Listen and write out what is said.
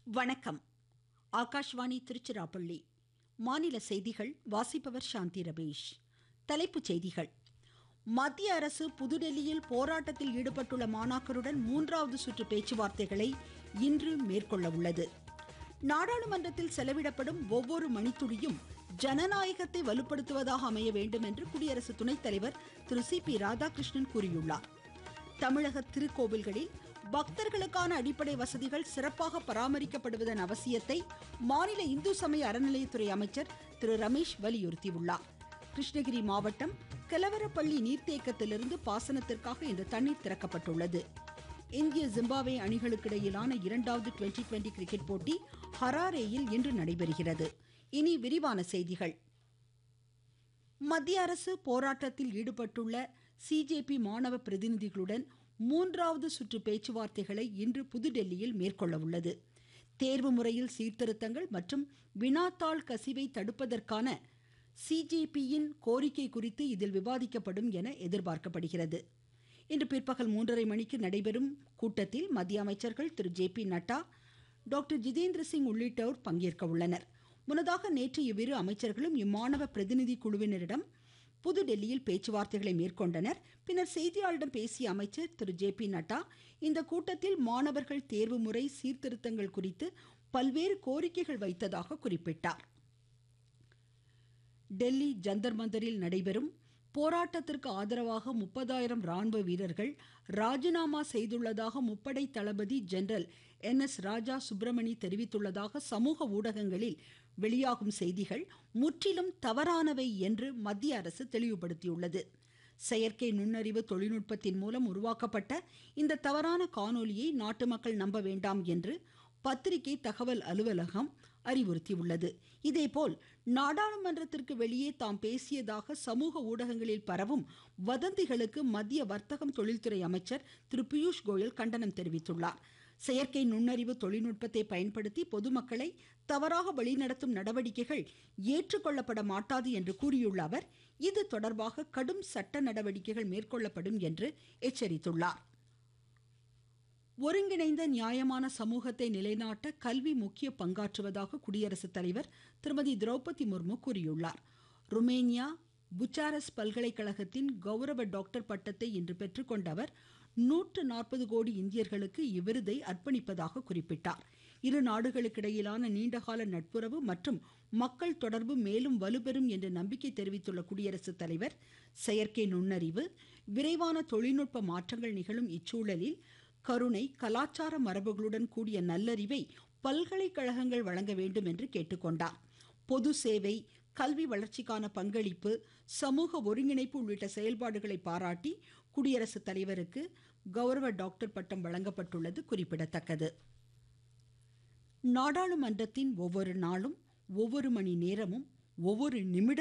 வணக்கம் ஆகாஷ்வாணி திருச்சிராப்பள்ளி மாநில செய்திகள் வாசிப்பவர் சாந்தி ரமேஷ் தலைப்புச் செய்திகள் மத்திய அரசு புதுடெல்லியில் போராட்டத்தில் ஈடுபட்டுள்ள மாணாக்கருடன் மூன்றாவது சுற்று பேச்சுவார்த்தைகளை இன்று மேற்கொள்ள உள்ளது நாடாளுமன்றத்தில் செலவிடப்படும் ஒவ்வொரு மணித்துளியும் ஜனநாயகத்தை வலுப்படுத்துவதாக அமைய வேண்டும் என்று குடியரசு துணைத் தலைவர் திரு சி பி ராதாகிருஷ்ணன் கூறியுள்ளார் தமிழக திருக்கோவில்களில் பக்தர்களுக்கான அடிப்படை வசதிகள் சிறப்பாக பராமரிக்கப்படுவதன் அவசியத்தை மாநில இந்து சமய அறநிலையத்துறை அமைச்சர் திரு ரமேஷ் வலியுறுத்தியுள்ளார் கிருஷ்ணகிரி மாவட்டம் கெலவரப்பள்ளி நீர்த்தேக்கத்திலிருந்து பாசனத்திற்காக இந்த தண்ணீர் திறக்கப்பட்டுள்ளது இந்திய ஜிம்பாப்வே அணிகளுக்கிடையிலான இரண்டாவது டுவெண்டி டுவெண்டி கிரிக்கெட் போட்டி ஹராரேயில் இன்று நடைபெறுகிறது இனி விரிவான செய்திகள் மத்திய அரசு போராட்டத்தில் ஈடுபட்டுள்ள சிஜேபி மாணவ பிரதிநிதிகளுடன் மூன்றாவது சுற்று பேச்சுவார்த்தைகளை இன்று புதுடெல்லியில் மேற்கொள்ள உள்ளது தேர்வு முறையில் சீர்திருத்தங்கள் மற்றும் வினாத்தாள் கசிவை தடுப்பதற்கான சிஜேபியின் கோரிக்கை குறித்து இதில் விவாதிக்கப்படும் என எதிர்பார்க்கப்படுகிறது இன்று பிற்பகல் மூன்றரை மணிக்கு நடைபெறும் கூட்டத்தில் மத்திய அமைச்சர்கள் திரு J P Nadda doctor Jitendra Singh உள்ளிட்டோர் பங்கேற்க உள்ளனர் முன்னதாக நேற்று இவ்விரு அமைச்சர்களும் இம்மாணவ பிரதிநிதி குழுவினரிடம் புதுடெல்லியில் பேச்சுவார்த்தைகளை மேற்கொண்டனர் பின்னர் செய்தியாளரிடம் பேசிய அமைச்சர் திரு ஜே பி நட்டா இந்த கூட்டத்தில் மாணவர்கள் தேர்வு முறை சீர்திருத்தங்கள் குறித்து பல்வேறு கோரிக்கைகள் வைத்ததாக குறிப்பிட்டார் டெல்லி ஜந்தர் மந்தரில் நடைபெறும் போராட்டத்திற்கு ஆதரவாக முப்பதாயிரம் ராணுவ வீரர்கள் ராஜினாமா செய்துள்ளதாக முப்படை தளபதி general N S Raja Subramani தெரிவித்துள்ளதாக சமூக ஊடகங்களில் வெளியாகும் செய்திகள் முற்றிலும் தவறானவை என்று மத்திய அரசு தெளிவுபடுத்தியுள்ளது செயற்கை நுண்ணறிவு தொழில்நுட்பத்தின் மூலம் உருவாக்கப்பட்ட இந்த தவறான காணொலியை நாட்டு மக்கள் நம்ப வேண்டாம் என்று பத்திரிகை தகவல் அலுவலகம் அறிவுறுத்தியுள்ளது இதேபோல் நாடாளுமன்றத்திற்கு வெளியே தாம் பேசியதாக சமூக ஊடகங்களில் பரவும் வதந்திகளுக்கு மத்திய வர்த்தகம் தொழில்துறை அமைச்சர் திரு பியூஷ் கோயல் கண்டனம் தெரிவித்துள்ளார் செயற்கை நுண்ணறிவு தொழில்நுட்பத்தை பயன்படுத்தி பொதுமக்களை தவறாக வழிநடத்தும் நடவடிக்கைகள் ஏற்றுக்கொள்ளப்பட மாட்டாது என்று கூறியுள்ள அவர் இது தொடர்பாக கடும் சட்ட நடவடிக்கைகள் மேற்கொள்ளப்படும் என்று எச்சரித்துள்ளார் ஒருங்கிணைந்த நியாயமான சமூகத்தை நிலைநாட்ட கல்வி முக்கிய பங்காற்றுவதாக குடியரசுத் தலைவர் திருமதி திரௌபதி முர்மு கூறியுள்ளார் ருமேனியா புச்சாரஸ் பல்கலைக்கழகத்தின் கௌரவ டாக்டர் பட்டத்தை இன்று பெற்றுக்கொண்ட அவர் நூற்று நாற்பது கோடி இந்தியர்களுக்கு இவ்விருதை அர்ப்பணிப்பதாக குறிப்பிட்டார் இரு நாடுகளுக்கிடையிலான நீண்டகால நட்புறவு மற்றும் மக்கள் தொடர்பு மேலும் வலுப்பெறும் என்று நம்பிக்கை தெரிவித்துள்ள குடியரசுத் தலைவர் செயற்கை நுண்ணறிவு விரைவான தொழில்நுட்ப மாற்றங்கள் நிகழும் இச்சூழலில் கருணை கலாச்சார மரபுகளுடன் கூடிய நல்லறிவை பல்கலைக்கழகங்கள் வழங்க வேண்டும் என்று கேட்டுக்கொண்டார் பொது சேவை கல்வி வளர்ச்சிக்கான பங்களிப்பு சமூக ஒருங்கிணைப்பு உள்ளிட்ட செயல்பாடுகளை பாராட்டி குடியரசுத் தலைவருக்கு கௌரவ டாக்டர் பட்டம் வழங்கப்பட்டுள்ளது குறிப்பிடத்தக்கது நாடாளுமன்றத்தின் ஒவ்வொரு நாளும் ஒவ்வொரு மணி நேரமும் ஒவ்வொரு நிமிடம்